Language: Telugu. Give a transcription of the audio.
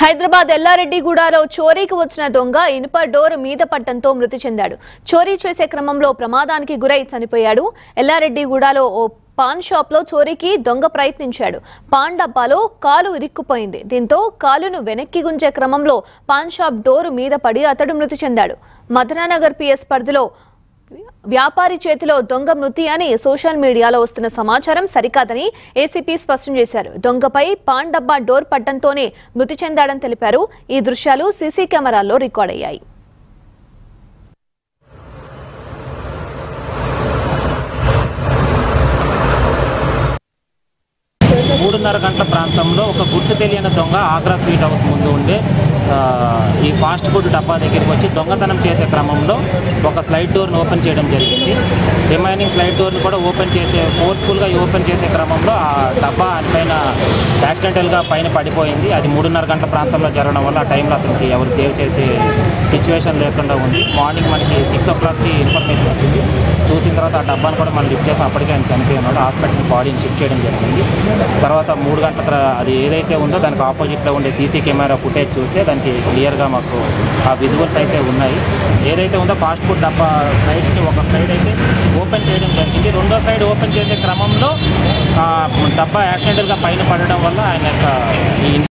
హైదరాబాద్ ఎల్లారెడ్డిగూడలో చోరీకి వచ్చిన దొంగ ఇనుప డోర్ మీద పట్టంతో మృతి చెందాడు చోరీ చేసే క్రమంలో ప్రమాదానికి గురై చనిపోయాడు ఎల్లారెడ్డిగూడలో ఓ పాన్ షాప్ లో చోరీకి దొంగ ప్రయత్నించాడు పాన్ డబ్బాలో కాలు ఇరుక్కుపోయింది దీంతో కాలును వెనక్కి గుంజే క్రమంలో పాన్ షాప్ డోరు మీద పడి అతడు మృతి చెందాడు మధురానగర్ పిఎస్ పరిధిలో వ్యాపారి చేతిలో దొంగ మృతి అని సోషల్ మీడియాలో వస్తున్న సమాచారం సరికాదని ఏసీపీ స్పష్టం చేశారు దొంగపై పాన్ డబ్బా డోర్ పట్టంతోనే మృతి చెందాడని తెలిపారు ఈ దృశ్యాలు సీసీ కెమెరాల్లో రికార్డ్ అయ్యాయి మూడున్నర గంటల ప్రాంతంలో ఒక గుర్తు తెలియని దొంగ ఆగ్రా స్వీట్ హౌస్ ముందు ఉండే ఆ, ఈ ఫాస్ట్ ఫుడ్ డబ్బా దగ్గరికి వచ్చి దొంగతనం చేసే క్రమంలో ఒక స్లైడ్ డోర్ని ఓపెన్ చేయడం జరిగింది రిమైనింగ్ స్లైడ్ డోర్ని కూడా ఓపెన్ చేసే ఫోర్స్ఫుల్గా ఓపెన్ చేసే క్రమంలో ఆ డబ్బా పైన యాక్సిడెంటల్గా పైన పడిపోయింది అది మూడున్నర గంటల ప్రాంతంలో జరగడం వల్ల ఆ టైంలో అతనికి ఎవరు సేవ్ చేసే సిచ్యువేషన్ లేకుండా ఉంది మార్నింగ్ మనకి సిక్స్ ఓ క్లాక్కి ఇన్ఫర్మేషన్ వచ్చింది చూసిన తర్వాత ఆ డబ్బాను కూడా మనం లిఫ్ట్ చేసి అప్పటికే ఆయన చనిపోయి ఉన్నాడు హాస్పిటల్కి బాడీని షిఫ్ట్ చేయడం జరిగింది తర్వాత మూడు గంటల తర్వా- అది ఏదైతే ఉందో దానికి ఆపోజిట్లో ఉండే సీసీ కెమెరా ఫుటేజ్ చూస్తే దానికి క్లియర్గా మాకు ఆ విజువల్స్ అయితే ఉన్నాయి ఏదైతే ఉందో ఫాస్ట్ ఫుడ్ డబ్బా స్లైడ్స్ని ఒక స్లైడ్ అయితే ఓపెన్ చేయడం జరిగింది రెండో సైడ్ ఓపెన్ చేసే క్రమంలో ఆ డబ్బా యాక్సిడెంటల్గా పైన పడడం వల్ల ఆయన యొక్క ఈ